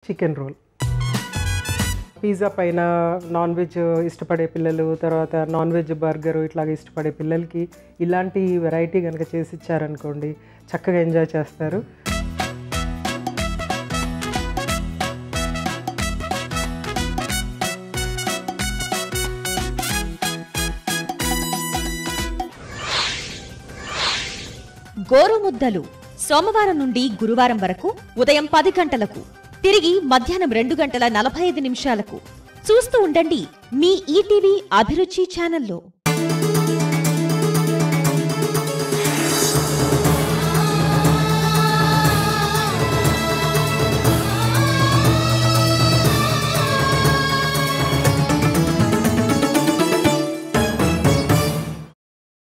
chicken roll pizza పైన non veg ఇష్టపడే పిల్లలు తర్వాత నాన్ వెజ్ బర్గర్ ఇట్లాగ ఇష్టపడే పిల్లలకి ఇలాంటి వెరైటీ కనుక చేసి ఇచ్చారనుకోండి చక్కగా ఎంజాయ్ చేస్తారు గోరుముద్దలు సోమవారం నుండి గురువారం వరకు ఉదయం పది గంటలకు తిరిగి మధ్యాహ్నం రెండు గంటల నలభై ఐదు నిమిషాలకు చూస్తూ ఉండండి మీ ఈటీవీ అభిరుచి ఛానల్లో